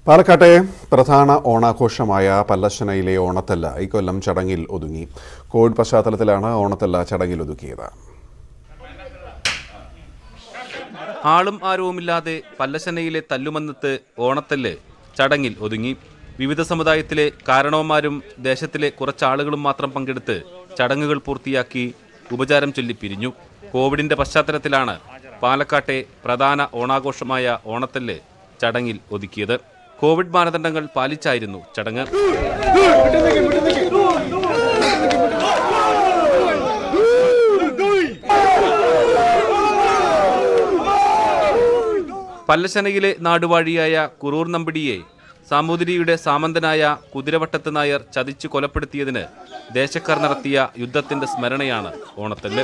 പാലക്കാട്ടെ പ്രധാന ഓണാഘോഷമായ പല്ലശനയിലെ ഓണത്തല്ല ഇക്കൊല്ലം ചടങ്ങിൽ ഒതുങ്ങി കോവിഡ് പശ്ചാത്തലത്തിലാണ് ഓണത്തല്ല ചടങ്ങിൽ ഒതുക്കിയത് ആളും ആരവുമില്ലാതെ പല്ലശനയിലെ തല്ലുമന്നത്ത് ഓണത്തല്ല് ചടങ്ങിൽ ഒതുങ്ങി വിവിധ സമുദായത്തിലെ കാരണവന്മാരും ദേശത്തിലെ കുറച്ചാളുകളും മാത്രം പങ്കെടുത്ത് ചടങ്ങുകൾ പൂർത്തിയാക്കി ഉപചാരം ചൊല്ലി പിരിഞ്ഞു കോവിഡിന്റെ പശ്ചാത്തലത്തിലാണ് പാലക്കാട്ടെ പ്രധാന ഓണാഘോഷമായ ഓണത്തല്ല് ചടങ്ങിൽ ഒതുക്കിയത് കോവിഡ് മാനദണ്ഡങ്ങൾ പാലിച്ചായിരുന്നു ചടങ്ങ് പല്ലശനയിലെ നാടുവാഴിയായ കുറൂർ നമ്പിടിയെ സാമൂതിരിയുടെ സാമന്തനായ കുതിരവട്ടത്ത് നായർ ചതിച്ചു കൊലപ്പെടുത്തിയതിന് ദേശക്കാർ നടത്തിയ യുദ്ധത്തിന്റെ സ്മരണയാണ് ഓണത്തല്ല്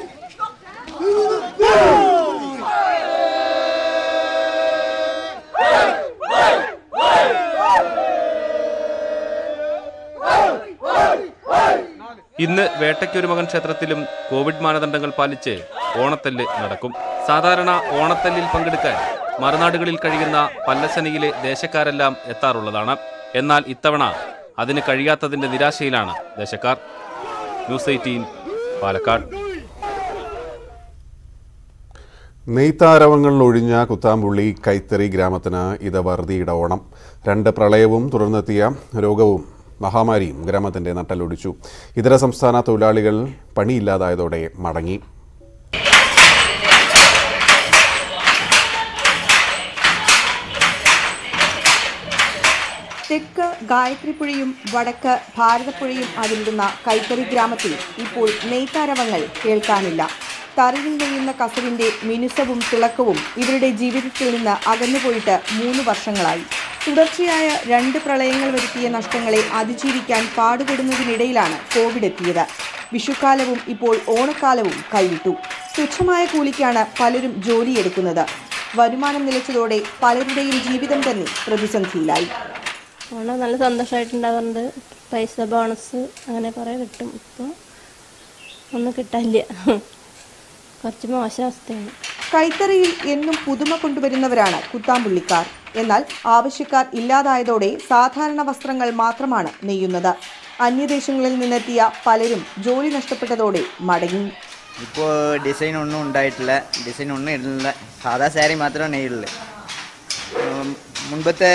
ഇന്ന് വേട്ടയ്ക്കൊരു മകൻ ക്ഷേത്രത്തിലും കോവിഡ് മാനദണ്ഡങ്ങൾ പാലിച്ച് ഓണത്തല്ല് നടക്കും സാധാരണ ഓണത്തല്ലിൽ പങ്കെടുക്കാൻ മറുനാടുകളിൽ കഴിയുന്ന പല്ലശനയിലെ ദേശക്കാരെല്ലാം എത്താറുള്ളതാണ് എന്നാൽ ഇത്തവണ അതിന് കഴിയാത്തതിന്റെ നിരാശയിലാണ് ദേശക്കാർ ന്യൂസ് എയ്റ്റീൻ പാലക്കാട് നെയ്ത്താരവങ്ങൾ ഒഴിഞ്ഞ കുത്താമ്പുള്ളി കൈത്തറി ഗ്രാമത്തിന് ഇത് വറുതിയുടെ ഓണം രണ്ട് പ്രളയവും തുടർന്നെത്തിയ രോഗവും മഹാമാരിയും ഗ്രാമത്തിന്റെ നട്ടലൊടിച്ചു ഇതര സംസ്ഥാന തൊഴിലാളികൾ പണിയില്ലാതായതോടെ മടങ്ങി തെക്ക് ഗായത്രിപ്പുഴയും വടക്ക് ഭാരതപ്പുഴയും അതിരിടുന്ന കൈത്തറി ഗ്രാമത്തിൽ ഇപ്പോൾ നെയ്ത്താരവങ്ങൾ കേൾക്കാനില്ല തറിയിൽ നെയ്യുന്ന കസവിന്റെ മിനുസവും തിളക്കവും ഇവരുടെ ജീവിതത്തിൽ നിന്ന് അകന്നുപോയിട്ട് മൂന്ന് വർഷങ്ങളായി തുടർച്ചയായ രണ്ട് പ്രളയങ്ങൾ വരുത്തിയ നഷ്ടങ്ങളെ അതിജീവിക്കാൻ പാടുപെടുന്നതിനിടയിലാണ് കോവിഡ് എത്തിയത് വിഷുക്കാലവും ഇപ്പോൾ ഓണക്കാലവും കൈവിട്ടു തുച്ഛമായ കൂലിക്കാണ് പലരും ജോലിയെടുക്കുന്നത് വരുമാനം നിലച്ചതോടെ പലരുടെയും ജീവിതം തന്നെ പ്രതിസന്ധിയിലായി ഓണം നല്ല സന്തോഷമായിട്ടുണ്ടാവാറുണ്ട് പൈസ ബോണസ് അങ്ങനെ കുറേ കിട്ടും ഇപ്പോൾ ഒന്നും കിട്ടാനില്ല കുറച്ച് മോശം അവസ്ഥയാണ് കൈത്തറിയിൽ എന്നും പുതുമ കൊണ്ടുവരുന്നവരാണ് കുത്താമ്പുള്ളിക്കാർ എന്നാൽ ആവശ്യക്കാർ ഇല്ലാതായതോടെ സാധാരണ വസ്ത്രങ്ങൾ മാത്രമാണ് നെയ്യുന്നത് അന്യദേശങ്ങളിൽ നിന്നെത്തിയ പലരും ജോലി നഷ്ടപ്പെട്ടതോടെ മടങ്ങി ഇപ്പോൾ ഡിസൈൻ ഒന്നും ഉണ്ടായിട്ടില്ല ഡിസൈൻ ഒന്നും ഇടുന്നില്ല സാധാ സാരി മാത്രമേ നെയ്യുള്ളൂ ഉം, മുൻപത്തെ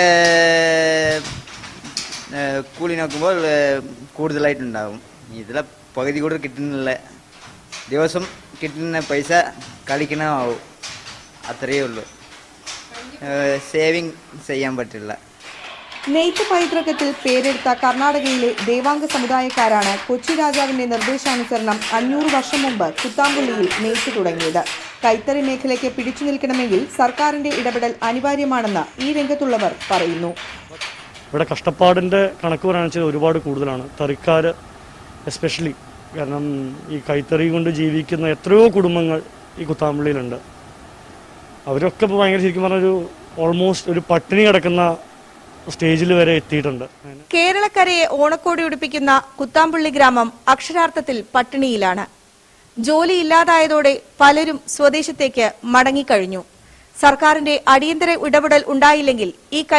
ഏ, കൂലി നോക്കുമ്പോൾ ഏ, കൂടുതലായിട്ടുണ്ടാവും ഇതിലെ പകുതി കൂടുതൽ കിട്ടുന്നില്ല ദിവസം കിട്ടുന്ന പൈസ കളിക്കണമാവും അത്രയേ ഉള്ളൂ സേവിങ് ചെയ്യാൻ പറ്റില്ല നെയ്ത്ത് പൈതൃകത്തിൽ പേരെടുത്ത കർണാടകയിലെ ദേവാംഗ സമുദായക്കാരാണ് കൊച്ചി രാജാവിന്റെ നിർദ്ദേശാനുസരണം അഞ്ഞൂറ് വർഷം മുമ്പ് കുത്താമ്പുള്ളിയിൽ നെയ്ത്ത് തുടങ്ങിയത് കൈത്തറി മേഖലയ്ക്ക് പിടിച്ചു നിൽക്കണമെങ്കിൽ സർക്കാരിന്റെ ഇടപെടൽ അനിവാര്യമാണെന്ന് ഈ രംഗത്തുള്ളവർ പറയുന്നു ഇവിടെ കഷ്ടപ്പാടിൻ്റെ കണക്ക് പറയുകയാണെന്ന് വെച്ചാൽ ഒരുപാട് കൂടുതലാണ് തറിക്കാർ എസ്പെഷ്യലി കാരണം ഈ കൈത്തറി കൊണ്ട് ജീവിക്കുന്ന എത്രയോ കുടുംബങ്ങൾ ഈ കുത്താമ്പള്ളിയിലുണ്ട് അവരൊക്കെ ഇപ്പോൾ ഭയങ്കര ശരിക്കും പറഞ്ഞൊരു ഓൾമോസ്റ്റ് ഒരു പട്ടിണി കിടക്കുന്ന സ്റ്റേജിൽ വരെ എത്തിയിട്ടുണ്ട് അങ്ങനെ കേരളക്കരയെ ഓണക്കോടി ഉടുപ്പിക്കുന്ന കുത്താമ്പുള്ളി ഗ്രാമം അക്ഷരാർത്ഥത്തിൽ പട്ടിണിയിലാണ് ജോലിയില്ലാതായതോടെ പലരും സ്വദേശത്തേക്ക് മടങ്ങിക്കഴിഞ്ഞു സർക്കാരിന്റെ അടിയന്തര ഇടപെടൽ ഉണ്ടായില്ലെങ്കിൽ ഈ